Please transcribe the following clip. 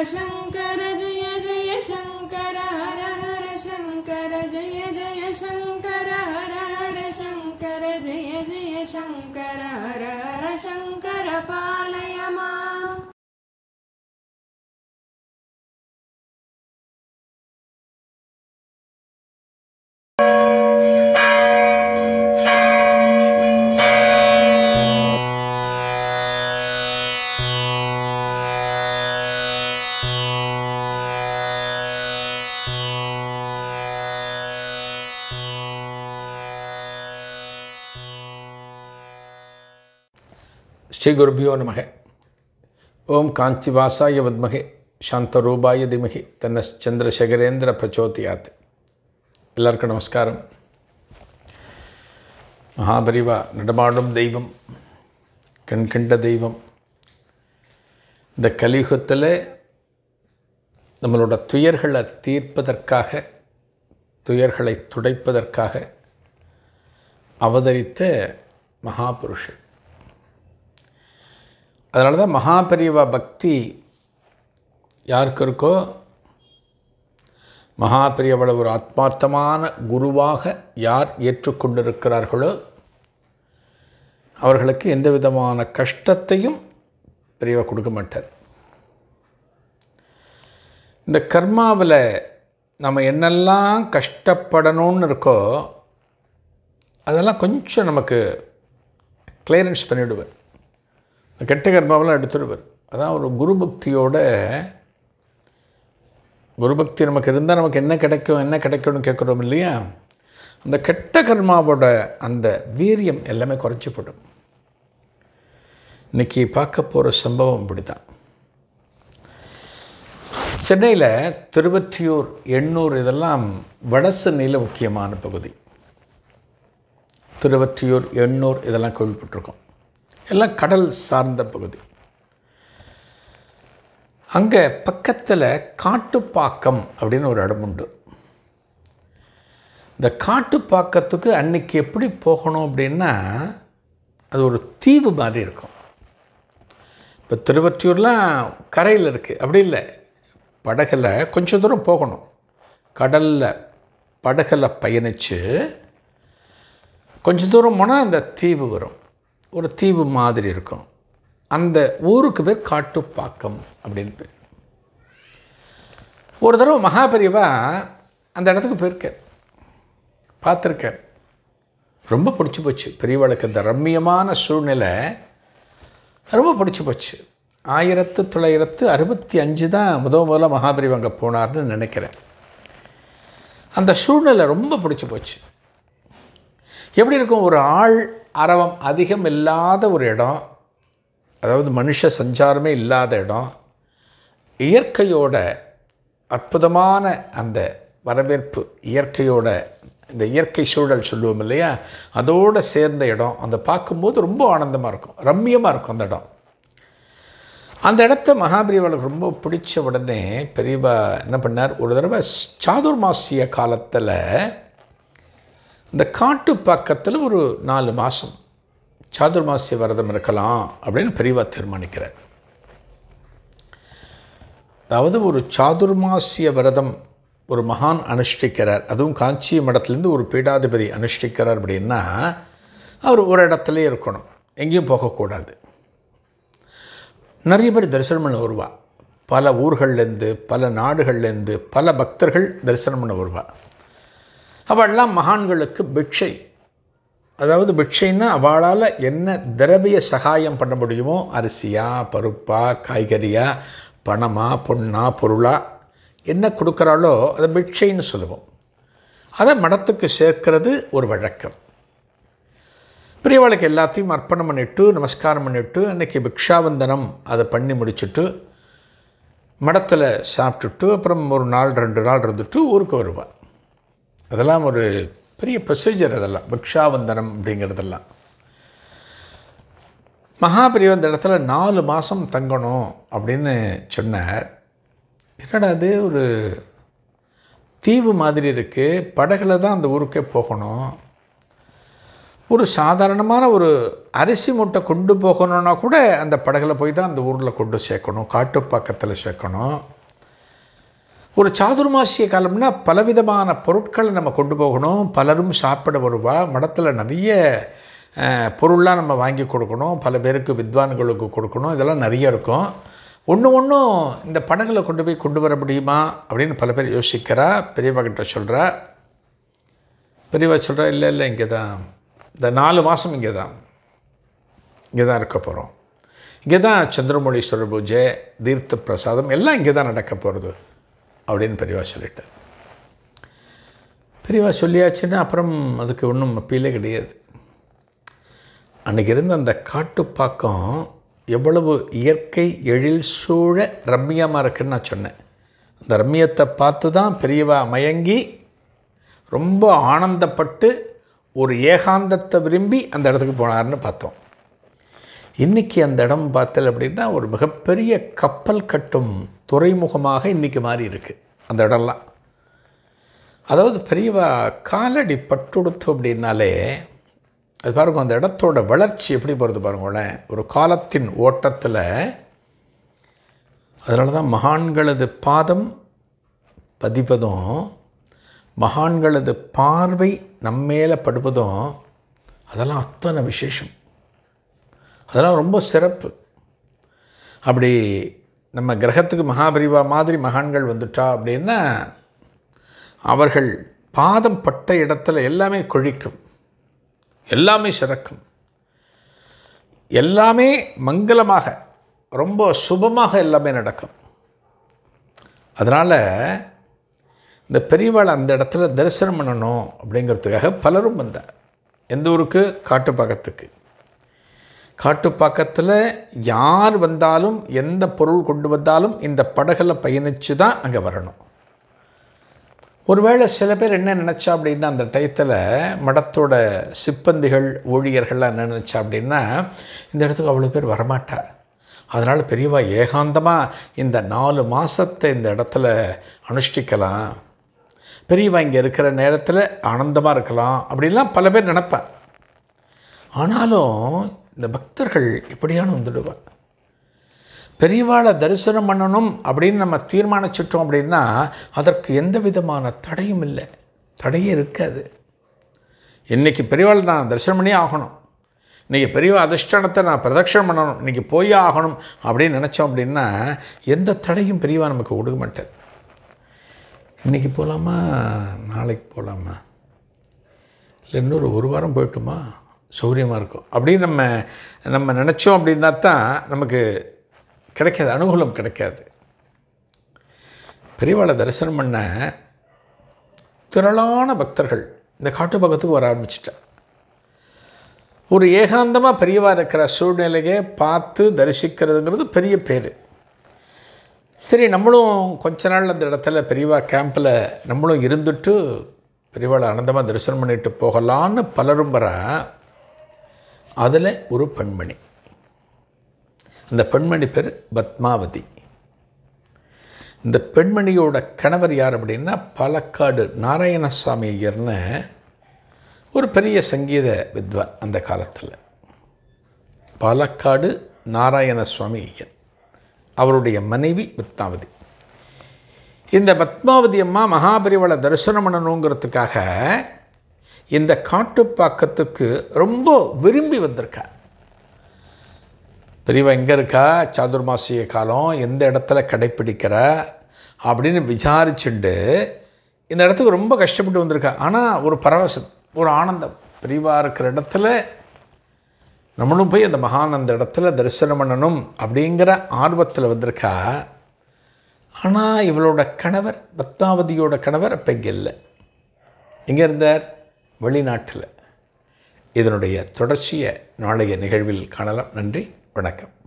शङ्कर जय जय शङ्कर हर हर शङ्कर जय जय शङ्कर हर हर शङ्कर जय जय शङ्कर हर हर शङ्कर पालय माम् ஸ்ரீ குருபியோ நமக ஓம் காஞ்சிவாசாய வத்மகே சாந்தரூபாய திமகி தன்ன சந்திரசேகரேந்திர பிரச்சோதியாத் எல்லாருக்கும் நமஸ்காரம் மகாபரிவா நடமாடும் தெய்வம் கண்கண்ட தெய்வம் இந்த கலியுகத்தில் நம்மளோட துயர்களை தீர்ப்பதற்காக துயர்களை துடைப்பதற்காக அவதரித்த மகாபுருஷன் அதனால தான் மகாபரிவா பக்தி யாருக்கு இருக்கோ மகாபெரியவளை ஒரு ஆத்மார்த்தமான குருவாக யார் ஏற்றுக்கொண்டிருக்கிறார்களோ அவர்களுக்கு எந்த விதமான கஷ்டத்தையும் பெரியவா கொடுக்க மாட்டார் இந்த கர்மாவில் நம்ம என்னெல்லாம் கஷ்டப்படணும்னு இருக்கோ அதெல்லாம் கொஞ்சம் நமக்கு கிளியரன்ஸ் பண்ணிவிடுவேன் இந்த கெட்ட கர்மாவெல்லாம் எடுத்துடுவார் அதான் ஒரு குரு பக்தியோட குரு பக்தி நமக்கு இருந்தால் நமக்கு என்ன கிடைக்கும் என்ன கிடைக்கும்னு கேட்குறோம் இல்லையா அந்த கெட்ட கர்மாவோட அந்த வீரியம் எல்லாமே குறைச்சி போடும் இன்னைக்கு பார்க்க போகிற சம்பவம் இப்படி தான் சென்னையில் திருவற்றியூர் எண்ணூர் இதெல்லாம் வடசென்னையில் முக்கியமான பகுதி திருவற்றியூர் எண்ணூர் இதெல்லாம் கேள்விப்பட்டிருக்கோம் எல்லாம் கடல் சார்ந்த பகுதி அங்கே பக்கத்தில் காட்டுப்பாக்கம் அப்படின்னு ஒரு இடம் உண்டு இந்த காட்டுப்பாக்கத்துக்கு அன்னைக்கு எப்படி போகணும் அப்படின்னா அது ஒரு தீவு மாதிரி இருக்கும் இப்போ திருவற்றியூர்லாம் கரையில் இருக்குது அப்படி இல்லை படகுல கொஞ்சம் தூரம் போகணும் கடலில் படகுல பயணித்து கொஞ்சம் தூரம் போனால் அந்த தீவு வரும் ஒரு தீவு மாதிரி இருக்கும் அந்த ஊருக்கு பேர் காட்டுப்பாக்கம் அப்படின்னு பேர் ஒரு தடவை மகாபெரியவா அந்த இடத்துக்கு போயிருக்கார் பார்த்துருக்கார் ரொம்ப பிடிச்சி போச்சு பெரியவளுக்கு அந்த ரம்மியமான சூழ்நிலை ரொம்ப பிடிச்சி போச்சு ஆயிரத்து தொள்ளாயிரத்து அறுபத்தி அஞ்சு தான் முத முதல்ல மகாபெரிவா அங்கே போனார்னு நினைக்கிறேன் அந்த சூழ்நிலை ரொம்ப பிடிச்சி போச்சு எப்படி இருக்கும் ஒரு ஆள் அரவம் அதிகம் இல்லாத ஒரு இடம் அதாவது மனுஷ சஞ்சாரமே இல்லாத இடம் இயற்கையோட அற்புதமான அந்த வரவேற்பு இயற்கையோட இந்த இயற்கை சூழல் சொல்லுவோம் இல்லையா அதோடு சேர்ந்த இடம் அந்த பார்க்கும்போது ரொம்ப ஆனந்தமாக இருக்கும் ரம்மியமாக இருக்கும் அந்த இடம் அந்த இடத்த மகாபிரிவாளுக்கு ரொம்ப பிடிச்ச உடனே பெரியவா என்ன பண்ணார் ஒரு தடவை சாதுர்மாசிய காலத்தில் இந்த காட்டு பக்கத்தில் ஒரு நாலு மாதம் சாதுர்மாசிய விரதம் இருக்கலாம் அப்படின்னு பெரியவா தீர்மானிக்கிறார் அதாவது ஒரு சாதுர்மாசிய விரதம் ஒரு மகான் அனுஷ்டிக்கிறார் அதுவும் காஞ்சி மடத்துலேருந்து ஒரு பீடாதிபதி அனுஷ்டிக்கிறார் அப்படின்னா அவர் ஒரு இடத்துலே இருக்கணும் எங்கேயும் போகக்கூடாது நிறைய பேர் தரிசனம் பண்ண வருவா பல ஊர்கள்லேருந்து பல நாடுகள்லேருந்து பல பக்தர்கள் தரிசனம் பண்ண வருவா அவள்லாம் மகான்களுக்கு பிக்ஷை அதாவது பிக்ஷைன்னா அவளால் என்ன திரவிய சகாயம் பண்ண முடியுமோ அரிசியா பருப்பா காய்கறியா பணமா பொண்ணா பொருளா என்ன கொடுக்குறாளோ அதை பிக்ஷைன்னு சொல்லுவோம் அதை மடத்துக்கு சேர்க்கிறது ஒரு வழக்கம் பெரியவாளுக்கு எல்லாத்தையும் அர்ப்பணம் பண்ணிவிட்டு நமஸ்காரம் பண்ணிவிட்டு அன்றைக்கி பிக்ஷாவந்தனம் அதை பண்ணி முடிச்சுட்டு மடத்தில் சாப்பிட்டுட்டு அப்புறம் ஒரு நாள் ரெண்டு நாள் இருந்துட்டு ஊருக்கு வருவாள் அதெல்லாம் ஒரு பெரிய ப்ரொசீஜர் அதெல்லாம் பிக்ஷாவந்தனம் அப்படிங்கிறதெல்லாம் மகாபிரிவ அந்த இடத்துல நாலு மாதம் தங்கணும் அப்படின்னு சொன்னார் என்னடா அது ஒரு தீவு மாதிரி இருக்குது படகுல தான் அந்த ஊருக்கே போகணும் ஒரு சாதாரணமான ஒரு அரிசி மூட்டை கொண்டு போகணுன்னா கூட அந்த படகுல போய் தான் அந்த ஊரில் கொண்டு சேர்க்கணும் காட்டுப்பாக்கத்தில் சேர்க்கணும் ஒரு சாதுர்மாசிய காலம்னா பலவிதமான பொருட்களை நம்ம கொண்டு போகணும் பலரும் சாப்பிட வருவா மடத்தில் நிறைய அஹ், பொருள்லாம் நம்ம வாங்கி கொடுக்கணும் பல பேருக்கு வித்வான்களுக்கு கொடுக்கணும் இதெல்லாம் நிறைய இருக்கும் ஒன்று ஒன்றும் இந்த படகுல கொண்டு போய் கொண்டு வர முடியுமா அப்படின்னு பல பேர் யோசிக்கிறா பெரியவா கிட்ட சொல்கிறா பெரியவா சொல்கிறா இல்லை இல்லை இங்கே தான் இந்த நாலு மாதம் இங்கே தான் இங்கே தான் இருக்க போகிறோம் இங்கே தான் சந்திரமௌழீஸ்வரர் பூஜை தீர்த்த பிரசாதம் எல்லாம் இங்கே தான் நடக்க போகிறது அப்படின்னு பெரியவா சொல்லிட்டார் பெரியவா சொல்லியாச்சுன்னா அப்புறம் அதுக்கு ஒன்றும் அப்பீலே கிடையாது அன்றைக்கி இருந்த அந்த காட்டுப்பாக்கம் எவ்வளவு இயற்கை எழில் சூழ ரம்மியமாக இருக்குன்னு நான் சொன்னேன் அந்த ரம்மியத்தை பார்த்து தான் பெரியவா மயங்கி ரொம்ப ஆனந்தப்பட்டு ஒரு ஏகாந்தத்தை விரும்பி அந்த இடத்துக்கு போனார்னு பார்த்தோம் இன்றைக்கி அந்த இடம் பார்த்தல் அப்படின்னா ஒரு மிகப்பெரிய கப்பல் கட்டும் துறைமுகமாக இன்றைக்கி மாறி இருக்குது அந்த இடம்லாம் அதாவது பெரியவா காலடி பட்டுடுத்து அப்படின்னாலே அது பாருங்க அந்த இடத்தோட வளர்ச்சி எப்படி போகிறது பாருங்களேன் ஒரு காலத்தின் ஓட்டத்தில் அதனால தான் மகான்களது பாதம் பதிப்பதும் மகான்களது பார்வை நம்மேல படுவதும் அதெல்லாம் அத்தனை விசேஷம் அதெல்லாம் ரொம்ப சிறப்பு அப்படி நம்ம கிரகத்துக்கு மகாபரிவா மாதிரி மகான்கள் வந்துட்டா அப்படின்னா அவர்கள் பாதம் பட்ட இடத்துல எல்லாமே கொழிக்கும் எல்லாமே சிறக்கும் எல்லாமே மங்களமாக ரொம்ப சுபமாக எல்லாமே நடக்கும் அதனால் இந்த பெரியவாளை அந்த இடத்துல தரிசனம் பண்ணணும் அப்படிங்கிறதுக்காக பலரும் வந்தார் எந்த ஊருக்கு காட்டுப்பாக்கத்துக்கு காட்டுப்பாக்கத்தில் யார் வந்தாலும் எந்த பொருள் கொண்டு வந்தாலும் இந்த படகுல பயணித்து தான் அங்கே வரணும் ஒருவேளை சில பேர் என்ன நினச்சா அப்படின்னா அந்த டயத்தில் மடத்தோட சிப்பந்திகள் ஊழியர்கள்லாம் என்ன நினச்சா அப்படின்னா இந்த இடத்துக்கு அவ்வளோ பேர் வரமாட்டார் அதனால் பெரியவா ஏகாந்தமாக இந்த நாலு மாதத்தை இந்த இடத்துல அனுஷ்டிக்கலாம் பெரியவா இங்கே இருக்கிற நேரத்தில் ஆனந்தமாக இருக்கலாம் அப்படின்லாம் பல பேர் நினைப்பார் ஆனாலும் இந்த பக்தர்கள் இப்படியான வந்துடுவா பெரியவாளை தரிசனம் பண்ணணும் அப்படின்னு நம்ம தீர்மானிச்சிட்டோம் அப்படின்னா அதற்கு எந்த விதமான தடையும் இல்லை தடையே இருக்காது இன்றைக்கி பெரியவாளை நான் தரிசனம் பண்ணியே ஆகணும் இன்றைக்கி பெரிய அதிஷ்டானத்தை நான் பிரதட்சணம் பண்ணணும் இன்றைக்கி போயே ஆகணும் அப்படின்னு நினச்சோம் அப்படின்னா எந்த தடையும் பெரியவா நமக்கு கொடுக்க மாட்டார் இன்றைக்கி போகலாமா நாளைக்கு போகலாமா இல்லை இன்னொரு ஒரு வாரம் போயிட்டுமா சௌரியமாக இருக்கும் அப்படின்னு நம்ம நம்ம நினச்சோம் அப்படின்னா தான் நமக்கு கிடைக்காது அனுகூலம் கிடைக்காது பெரியவாளை தரிசனம் பண்ண திரளான பக்தர்கள் இந்த காட்டு பக்கத்துக்கு வர ஆரம்பிச்சிட்டா ஒரு ஏகாந்தமாக பெரியவா இருக்கிற சூழ்நிலையை பார்த்து தரிசிக்கிறதுங்கிறது பெரிய பேர் சரி நம்மளும் கொஞ்ச நாள் அந்த இடத்துல பெரியவா கேம்பில் நம்மளும் இருந்துட்டு பெரியவாளை ஆனந்தமாக தரிசனம் பண்ணிட்டு போகலான்னு பலரும் வர அதில் ஒரு பெண்மணி அந்த பெண்மணி பேர் பத்மாவதி இந்த பெண்மணியோட கணவர் யார் அப்படின்னா பாலக்காடு நாராயணசாமி ஐயர்னு ஒரு பெரிய சங்கீத வித்வான் அந்த காலத்தில் பாலக்காடு நாராயணசுவாமி ஐயர் அவருடைய மனைவி பத்மாவதி இந்த பத்மாவதி அம்மா மகாபரிவளை தரிசனம் பண்ணணுங்கிறதுக்காக இந்த காட்டுப்பாக்கத்துக்கு ரொம்ப விரும்பி வந்திருக்கா பெரியவா எங்கே இருக்கா சாதுர்மாசிய காலம் எந்த இடத்துல கடைப்பிடிக்கிற அப்படின்னு விசாரிச்சுண்டு இந்த இடத்துக்கு ரொம்ப கஷ்டப்பட்டு வந்திருக்கா ஆனால் ஒரு பரவசம் ஒரு ஆனந்தம் பெரியவா இருக்கிற இடத்துல நம்மளும் போய் அந்த மகான் அந்த இடத்துல தரிசனம் பண்ணணும் அப்படிங்கிற ஆர்வத்தில் வந்திருக்கா ஆனால் இவளோட கணவர் பத்மாவதியோட கணவர் அப்போ இங்கே இல்லை எங்கே இருந்தார் வெளிநாட்டில் இதனுடைய தொடர்ச்சியை நாளைய நிகழ்வில் காணலாம் நன்றி வணக்கம்